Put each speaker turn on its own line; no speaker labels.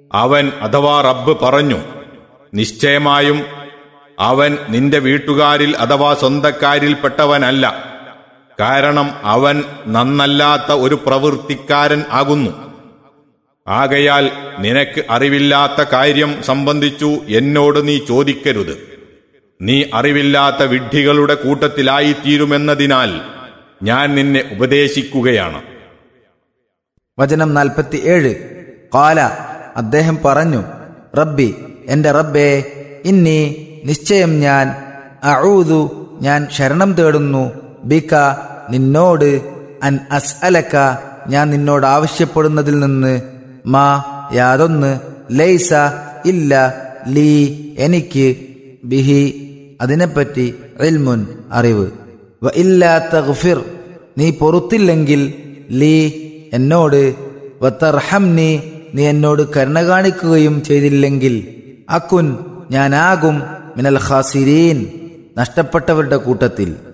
അവൻ അഥവാ റബ്ബ് പറഞ്ഞു നിശ്ചയമായും അവൻ നിന്റെ വീട്ടുകാരിൽ അഥവാ സ്വന്തക്കാരിൽപ്പെട്ടവനല്ല കാരണം അവൻ നന്നല്ലാത്ത ഒരു പ്രവൃത്തിക്കാരൻ ആകുന്നു ആകയാൽ നിനക്ക് അറിവില്ലാത്ത കാര്യം സംബന്ധിച്ചു എന്നോട് നീ ചോദിക്കരുത് നീ അറിവില്ലാത്ത വിഡ്ഢികളുടെ കൂട്ടത്തിലായിത്തീരുമെന്നതിനാൽ ഞാൻ നിന്നെ ഉപദേശിക്കുകയാണ്
വചനം നാൽപ്പത്തി ഏഴ് കാല അദ്ദേഹം പറഞ്ഞു റബ്ബി എന്റെ റബ്ബേ ഇന്നി നിശ്ചയം ഞാൻ അഊദു ഞാൻ ശരണം തേടുന്നു ബിക നിന്നോട് അൻ അസ് അലക്ക ഞാൻ നിന്നോട് ആവശ്യപ്പെടുന്നതിൽ നിന്ന് മാ യാതൊന്ന് ലൈസ ഇല്ല ലീ എനിക്ക് ബിഹി അതിനെപ്പറ്റി ഇൽമുൻ അറിവ് വ ഇല്ലാ തഗ്ഫിർ നീ പൊറുത്തില്ലെങ്കിൽ ലീ എന്നോട് വത്തർഹംനി നീ എന്നോട് കരുണ കാണിക്കുകയും ചെയ്തില്ലെങ്കിൽ അക്കുൻ ഞാനാകും മിനൽ ഖാസിരീൻ നഷ്ടപ്പെട്ടവരുടെ കൂട്ടത്തിൽ